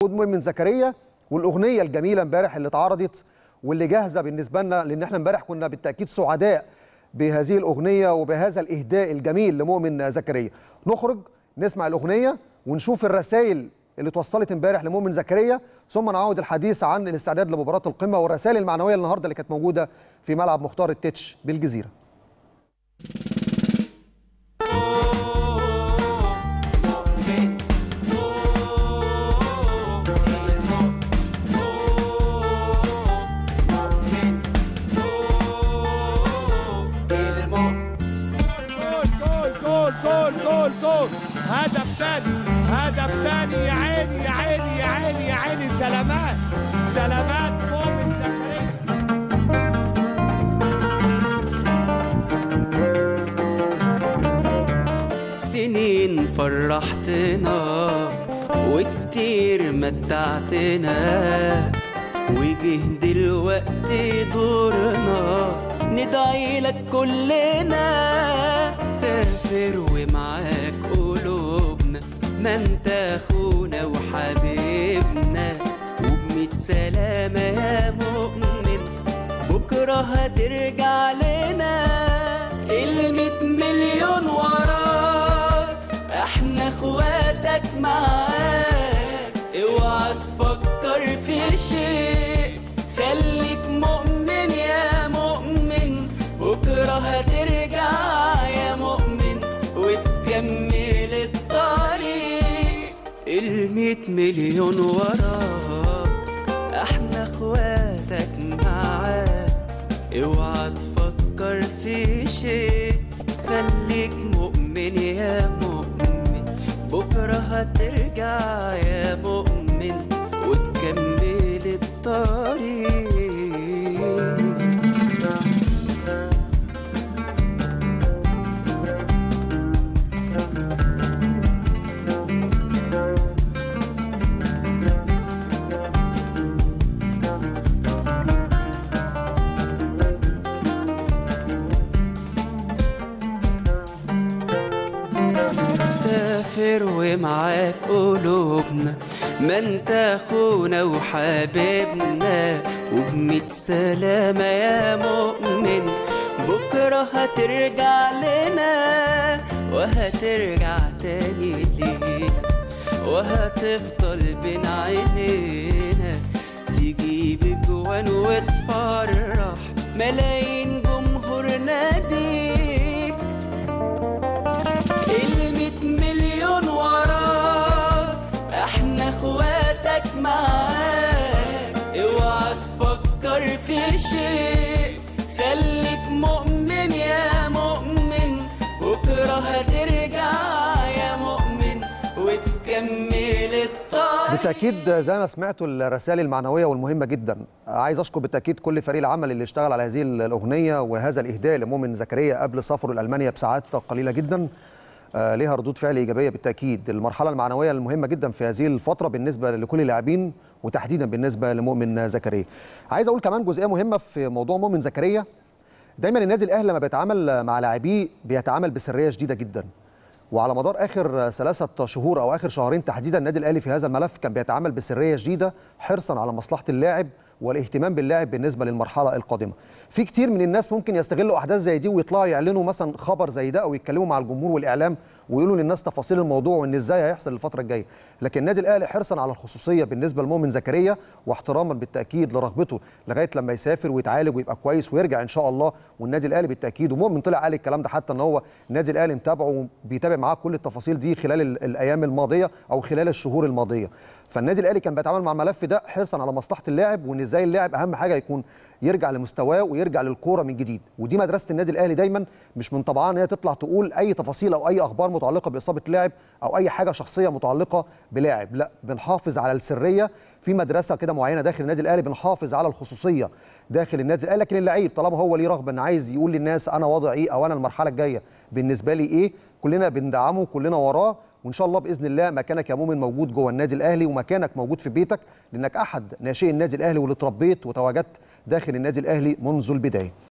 وجود مؤمن زكريا والاغنيه الجميله امبارح اللي اتعرضت واللي جاهزه بالنسبه لنا لان احنا امبارح كنا بالتاكيد سعداء بهذه الاغنيه وبهذا الاهداء الجميل لمؤمن زكريا نخرج نسمع الاغنيه ونشوف الرسائل اللي اتوصلت امبارح لمؤمن زكريا ثم نعود الحديث عن الاستعداد لمباراه القمه والرسائل المعنويه النهارده اللي كانت موجوده في ملعب مختار التتش بالجزيره جول جول جول جول جول جول هدف تاني هدف تاني يا عيني يا عيني يا عيني يا عيني سلامات سلامات مؤمن زكريا سنين فرحتنا وكتير متعتنا وجه دلوقتي دورنا ندعي لك كلنا سافر ومعاك قلوبنا ما انت اخونا وحبيبنا وبميت سلامة يا مؤمن بكرة هترجع لنا الميت مليون وراك احنا اخواتك معاك اوعى تفكر في شيء خليك مؤمن يا مؤمن بكرة هترجع يا مؤمن وتكمل الطريق الميت مليون وراك احنا اخواتك معاك اوعى تفكر في شيء خليك مؤمن يا مؤمن بكرة هترجع يا مؤمن وتكمل الطريق سافر ومعاك قلوبنا ما انت اخونا وحبيبنا وبميت سلامة يا مؤمن بكرة هترجع لنا وهترجع تاني لينا وهتفضل بين عينينا تجيب جوان وتفرح ملايين جمهور ناديك الميت مليون وراك احنا اخواتك معاك اوعى تفكر في شيء خليك مؤمن يا مؤمن بكرة هترجع يا مؤمن وتكمل الطريق بالتاكيد زي ما سمعتوا الرسائل المعنويه والمهمه جدا عايز اشكر بالتاكيد كل فريق العمل اللي اشتغل على هذه الاغنيه وهذا الاهداء لمؤمن زكريا قبل سفره لالمانيا بساعات قليله جدا آه، ليها ردود فعل ايجابيه بالتاكيد المرحله المعنويه المهمه جدا في هذه الفتره بالنسبه لكل اللاعبين وتحديدا بالنسبه لمؤمن زكريا عايز اقول كمان جزئيه مهمه في موضوع مؤمن زكريا دايما النادي الاهلي لما بيتعامل مع لاعبيه بيتعامل بسريه شديده جدا وعلى مدار اخر ثلاثه شهور او اخر شهرين تحديدا النادي الاهلي في هذا الملف كان بيتعامل بسريه شديده حرصا على مصلحه اللاعب والاهتمام باللاعب بالنسبه للمرحله القادمه. في كتير من الناس ممكن يستغلوا احداث زي دي ويطلعوا يعلنوا مثلا خبر زي ده او يتكلموا مع الجمهور والاعلام ويقولوا للناس تفاصيل الموضوع وان ازاي هيحصل الفتره الجايه، لكن النادي الاهلي حرصا على الخصوصيه بالنسبه لمؤمن زكريا واحتراما بالتاكيد لرغبته لغايه لما يسافر ويتعالج ويبقى كويس ويرجع ان شاء الله والنادي الاهلي بالتاكيد ومؤمن طلع قال الكلام ده حتى ان هو النادي الاهلي متابعه وبيتابع معاه كل التفاصيل دي خلال ال- الايام الماضيه او خلال الشهور الماضيه. فالنادي الاهلي كان بيتعامل مع الملف ده حرصا على مصلحه اللاعب وان ازاي اللاعب اهم حاجه يكون يرجع لمستواه ويرجع للكوره من جديد ودي مدرسه النادي الاهلي دايما مش من طبعها ان هي تطلع تقول اي تفاصيل او اي اخبار متعلقه باصابه لاعب او اي حاجه شخصيه متعلقه بلاعب لا بنحافظ على السريه في مدرسه كده معينه داخل النادي الاهلي بنحافظ على الخصوصيه داخل النادي الاهلي لكن اللعيب طالما هو ليه رغبه ان عايز يقول للناس انا وضعي ايه او انا المرحله الجايه بالنسبه لي ايه كلنا بندعمه كلنا وراه وان شاء الله باذن الله مكانك يا مؤمن موجود جوه النادي الاهلي ومكانك موجود في بيتك لانك احد ناشئي النادي الاهلي واللي اتربيت وتواجدت داخل النادي الاهلي منذ البدايه